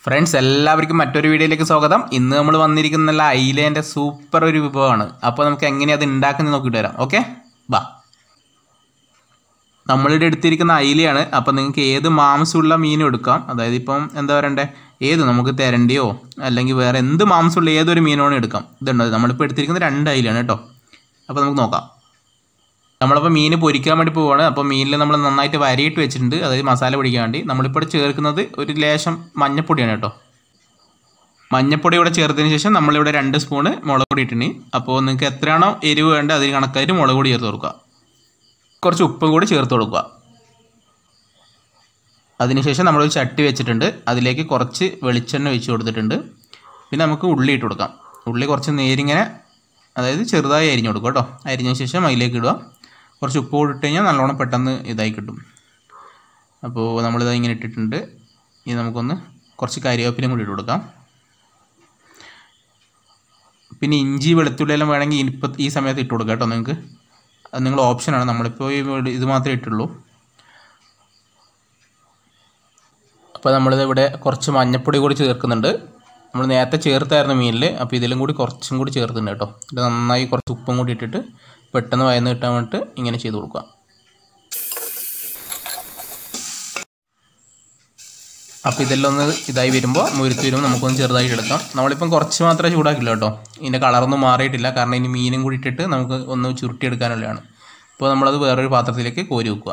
friends എല്ലാവർക്കും മറ്റൊരു വീഡിയോയിലേക്ക് സ്വാഗതം ഇന്ന് നമ്മൾ വന്നിരിക്കുന്ന നല്ല അയിലേൻ്റെ സൂപ്പർ ഒരു വിഭവമാണ് അപ്പോൾ നമുക്ക് എങ്ങനെയാണ് അത് ഉണ്ടാക്കുന്നത് നോക്കിയിട്ട് വരാം ഓക്കെ ബാ നമ്മളിവിടെ എടുത്തിരിക്കുന്ന അയിലയാണ് അപ്പോൾ നിങ്ങൾക്ക് ഏത് മാംസമുള്ള മീനും എടുക്കാം അതായത് ഇപ്പം എന്താ പറയണ്ടേ ഏത് നമുക്ക് തെരണ്ടിയോ അല്ലെങ്കിൽ വേറെ എന്ത് മാംസമുള്ള ഏതൊരു മീനോണോ എടുക്കാം ഇതുണ്ട് നമ്മളിപ്പോൾ എടുത്തിരിക്കുന്നത് രണ്ട് അയിലാണ് കേട്ടോ അപ്പോൾ നമുക്ക് നോക്കാം നമ്മളപ്പോൾ മീൻ പൊരിക്കാൻ വേണ്ടി പോവുകയാണ് അപ്പോൾ മീനിൽ നമ്മൾ നന്നായിട്ട് വരയിട്ട് വെച്ചിട്ടുണ്ട് അതായത് മസാല പിടിക്കാൻ വേണ്ടി നമ്മളിപ്പോൾ ഇവിടെ ചേർക്കുന്നത് ഒരു ലേശം മഞ്ഞപ്പൊടിയാണ് കേട്ടോ മഞ്ഞപ്പൊടി ഇവിടെ ചേർത്തതിന് ശേഷം നമ്മളിവിടെ രണ്ട് സ്പൂണ് മുളക് പൊടി ഇട്ടിന് അപ്പോൾ നിങ്ങൾക്ക് എത്രയാണോ എരിവ് വേണ്ടത് അതിന് കണക്കായിട്ട് മുളക് പൊടി ചേർത്ത് കൊടുക്കുക കുറച്ച് ഉപ്പും കൂടി ചേർത്ത് കൊടുക്കുക അതിനുശേഷം നമ്മളൊരു ചട്ടി വെച്ചിട്ടുണ്ട് അതിലേക്ക് കുറച്ച് വെളിച്ചെണ്ണ ഒഴിച്ച് കൊടുത്തിട്ടുണ്ട് പിന്നെ നമുക്ക് ഉള്ളി ഇട്ട് കൊടുക്കാം ഉള്ളി കുറച്ച് നേരിങ്ങനെ അതായത് ചെറുതായി അരിഞ്ഞു കൊടുക്കുക കേട്ടോ അരിഞ്ഞ ശേഷം അതിലേക്ക് ഇടുക കുറച്ച് ഉപ്പ് കൂടി ഇട്ട് കഴിഞ്ഞാൽ നല്ലോണം പെട്ടെന്ന് ഇതായി കിട്ടും അപ്പോൾ നമ്മളിത് ഇങ്ങനെ ഇട്ടിട്ടുണ്ട് ഇനി നമുക്കൊന്ന് കുറച്ച് കരിവേപ്പിലും കൂടി ഇട്ട് കൊടുക്കാം പിന്നെ ഇഞ്ചി വെളുത്തുള്ളി എല്ലാം വേണമെങ്കിൽ ഇനിയിപ്പോൾ ഈ സമയത്ത് ഇട്ട് കൊടുക്കാം കേട്ടോ നിങ്ങൾക്ക് അത് നിങ്ങൾ ഓപ്ഷനാണ് നമ്മളിപ്പോൾ ഈ വീട് ഇത് മാത്രമേ ഇട്ടുള്ളൂ അപ്പോൾ നമ്മളിത് ഇവിടെ കുറച്ച് മഞ്ഞപ്പൊടി കൂടി ചേർക്കുന്നുണ്ട് നമ്മൾ നേരത്തെ ചേർത്തായിരുന്നു മീനിൽ അപ്പോൾ ഇതിലും കൂടി കുറച്ചും കൂടി ചേർക്കുന്നുണ്ട് കേട്ടോ ഇത് നന്നായി കുറച്ച് ഉപ്പും കൂടി ഇട്ടിട്ട് പെട്ടെന്ന് വയന്ന് കിട്ടാൻ വേണ്ടിയിട്ട് ഇങ്ങനെ ചെയ്ത് കൊടുക്കുക അപ്പോൾ ഇതെല്ലാം ഒന്ന് ഇതായി വരുമ്പോൾ മുരുത്തി വരുമ്പോൾ നമുക്കൊന്ന് ചെറുതായിട്ട് എടുക്കാം നമ്മളിപ്പം കുറച്ച് മാത്രമേ ചൂടാക്കില്ല കേട്ടോ ഇതിൻ്റെ കളറൊന്നും മാറിയിട്ടില്ല കാരണം ഇനി മീനും കൂടി ഇട്ടിട്ട് നമുക്ക് ഒന്ന് ചുരുട്ടിയെടുക്കാനുള്ളതാണ് അപ്പോൾ നമ്മളത് വേറൊരു പാത്രത്തിലേക്ക് കോരി വെക്കുക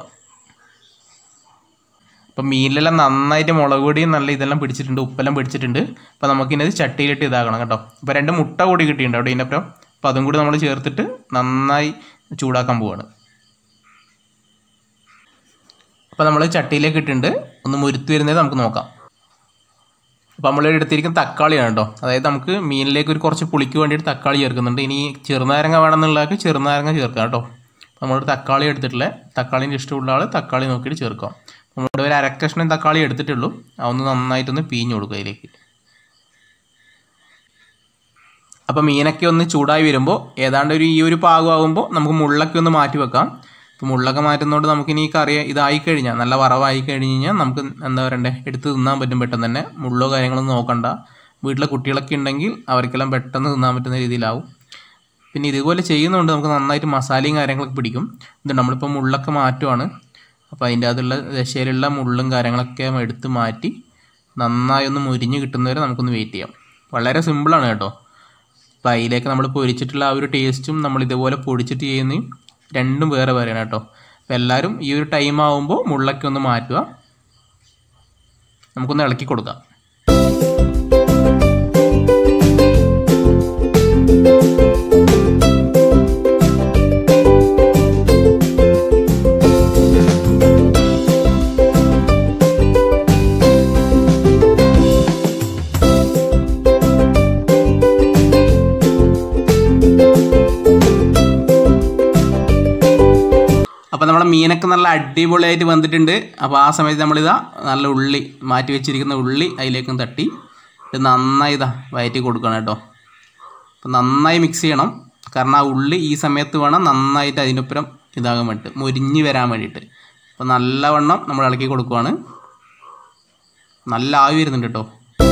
അപ്പം മീനിലെല്ലാം നന്നായിട്ട് മുളക് പൊടിയും നല്ല ഇതെല്ലാം പിടിച്ചിട്ടുണ്ട് ഉപ്പെല്ലാം പിടിച്ചിട്ടുണ്ട് അപ്പോൾ നമുക്കിന്നത് ചട്ടിയിലിട്ട് ഇതാക്കണം കേട്ടോ അപ്പോൾ രണ്ട് മുട്ട കൂടി കിട്ടിയിട്ടുണ്ട് അവിടെ ഇതിൻ്റെ അപ്പുറം അപ്പോൾ അതും കൂടി നമ്മൾ ചേർത്തിട്ട് നന്നായി ചൂടാക്കാൻ പോവുകയാണ് അപ്പോൾ നമ്മൾ ചട്ടിയിലേക്ക് ഇട്ടിട്ടുണ്ട് ഒന്ന് മുരുത്ത് വരുന്നത് നമുക്ക് നോക്കാം അപ്പോൾ നമ്മൾ എടുത്തിരിക്കുന്ന തക്കാളിയാണ് കേട്ടോ അതായത് നമുക്ക് മീനിലേക്ക് ഒരു കുറച്ച് പുളിക്ക് വേണ്ടിയിട്ട് തക്കാളി ചേർക്കുന്നുണ്ട് ഇനി ചെറുനാരങ്ങ വേണമെന്നുള്ളതൊക്കെ ചെറുനാരങ്ങ ചേർക്കാം കേട്ടോ നമ്മൾ തക്കാളി എടുത്തിട്ടില്ല തക്കാളിൻ്റെ ഇഷ്ടമുള്ള ആൾ തക്കാളി നോക്കിയിട്ട് ചേർക്കാം നമ്മളിവിടെ ഒരു അരക്കഷ്ണം തക്കാളി എടുത്തിട്ടുള്ളൂ അതൊന്ന് നന്നായിട്ടൊന്ന് പിഴിഞ്ഞ് കൊടുക്കുക അതിലേക്ക് അപ്പോൾ മീനൊക്കെ ഒന്ന് ചൂടായി വരുമ്പോൾ ഏതാണ്ട് ഒരു ഈ ഒരു പാകമാകുമ്പോൾ നമുക്ക് മുള്ളൊക്കെ ഒന്ന് മാറ്റി വെക്കാം ഇപ്പോൾ മുള്ളൊക്കെ മാറ്റുന്നതുകൊണ്ട് നമുക്കിനി ഈ കറി ഇതായി കഴിഞ്ഞാൽ നല്ല വറവായി കഴിഞ്ഞ് കഴിഞ്ഞാൽ നമുക്ക് എന്താ പറയണ്ടേ എടുത്ത് തിന്നാൻ പറ്റും പെട്ടെന്ന് തന്നെ മുള്ളോ കാര്യങ്ങളൊന്നും നോക്കണ്ട വീട്ടിലെ കുട്ടികളൊക്കെ ഉണ്ടെങ്കിൽ അവർക്കെല്ലാം പെട്ടെന്ന് തിന്നാൻ പറ്റുന്ന രീതിയിലാവും പിന്നെ ഇതുപോലെ ചെയ്യുന്നതുകൊണ്ട് നമുക്ക് നന്നായിട്ട് മസാലയും കാര്യങ്ങളൊക്കെ പിടിക്കും ഇത് നമ്മളിപ്പോൾ മുള്ളൊക്കെ മാറ്റുവാണ് അപ്പോൾ അതിൻ്റെ അതുള്ള ദശയിലുള്ള മുള്ളും കാര്യങ്ങളൊക്കെ എടുത്ത് മാറ്റി നന്നായി ഒന്ന് മുരിഞ്ഞ് കിട്ടുന്നവരെ നമുക്കൊന്ന് വെയിറ്റ് ചെയ്യാം വളരെ സിമ്പിളാണ് കേട്ടോ അപ്പോൾ അതിലേക്ക് നമ്മൾ പൊരിച്ചിട്ടുള്ള ആ ഒരു ടേസ്റ്റും നമ്മൾ ഇതുപോലെ പൊടിച്ചിട്ട് ചെയ്യുന്നതും രണ്ടും വേറെ വേറെയാണ് കേട്ടോ അപ്പോൾ എല്ലാവരും ഈ ഒരു ടൈം ആകുമ്പോൾ മുള്ളൊക്കെ ഒന്ന് മാറ്റുക നമുക്കൊന്ന് ഇളക്കി കൊടുക്കാം അപ്പോൾ നമ്മുടെ മീനൊക്കെ നല്ല അടിപൊളിയായിട്ട് വന്നിട്ടുണ്ട് അപ്പോൾ ആ സമയത്ത് നമ്മളിതാ നല്ല ഉള്ളി മാറ്റി വെച്ചിരിക്കുന്ന ഉള്ളി അതിലേക്കും തട്ടി ഇത് നന്നായി ഇതാ വയറ്റി കൊടുക്കണം കേട്ടോ അപ്പോൾ നന്നായി മിക്സ് ചെയ്യണം കാരണം ആ ഉള്ളി ഈ സമയത്ത് വേണം നന്നായിട്ട് അതിനൊപ്പരം ഇതാകാൻ വേണ്ടിയിട്ട് മുരിഞ്ഞ് വരാൻ വേണ്ടിയിട്ട് അപ്പോൾ നല്ലവണ്ണം നമ്മൾ ഇളക്കി കൊടുക്കുവാണ് നല്ല ആവി വരുന്നുണ്ട് കേട്ടോ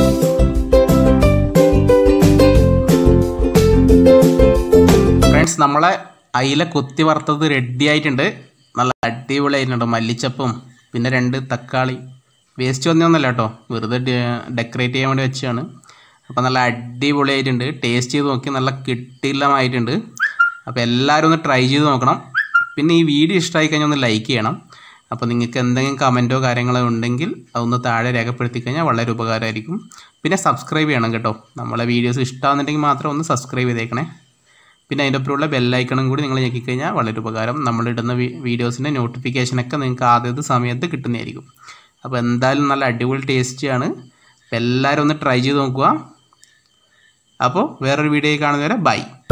ഫ്രണ്ട്സ് നമ്മളെ അയില കൊത്തി വറുത്തത് റെഡി ആയിട്ടുണ്ട് നല്ല അടിപൊളിയായിട്ടുണ്ട് മല്ലിച്ചപ്പും പിന്നെ രണ്ട് തക്കാളി വേസ്റ്റ് വന്നൊന്നല്ല കേട്ടോ വെറുതെ ഡെക്കറേറ്റ് ചെയ്യാൻ വേണ്ടി വെച്ചാണ് അപ്പോൾ നല്ല അടിപൊളിയായിട്ടുണ്ട് ടേസ്റ്റ് ചെയ്ത് നോക്കി നല്ല കിട്ടില്ലമായിട്ടുണ്ട് അപ്പോൾ എല്ലാവരും ഒന്ന് ട്രൈ ചെയ്ത് നോക്കണം പിന്നെ ഈ വീഡിയോ ഇഷ്ടമായി കഴിഞ്ഞാൽ ഒന്ന് ലൈക്ക് ചെയ്യണം അപ്പോൾ നിങ്ങൾക്ക് എന്തെങ്കിലും കമൻറ്റോ കാര്യങ്ങളോ ഉണ്ടെങ്കിൽ അതൊന്ന് താഴെ രേഖപ്പെടുത്തി കഴിഞ്ഞാൽ വളരെ ഉപകാരമായിരിക്കും പിന്നെ സബ്സ്ക്രൈബ് ചെയ്യണം കേട്ടോ നമ്മളെ വീഡിയോസ് ഇഷ്ടമാകുന്നുണ്ടെങ്കിൽ മാത്രം ഒന്ന് സബ്സ്ക്രൈബ് ചെയ്തേക്കണേ പിന്നെ അതിൻ്റെ ഒപ്പമുള്ള ബെല്ലൈക്കണും കൂടി നിങ്ങൾ ഞെക്കിക്കഴിഞ്ഞാൽ വളരെ ഉപകാരം നമ്മളിടുന്ന വീഡിയോസിൻ്റെ നോട്ടിഫിക്കേഷനൊക്കെ നിങ്ങൾക്ക് ആദ്യത്തെ സമയത്ത് കിട്ടുന്നതായിരിക്കും അപ്പോൾ എന്തായാലും നല്ല അടിപൊളി ടേസ്റ്റിയാണ് അപ്പോൾ എല്ലാവരും ഒന്ന് ട്രൈ ചെയ്ത് നോക്കുക അപ്പോൾ വേറൊരു വീഡിയോ കാണുന്നവരെ ബൈ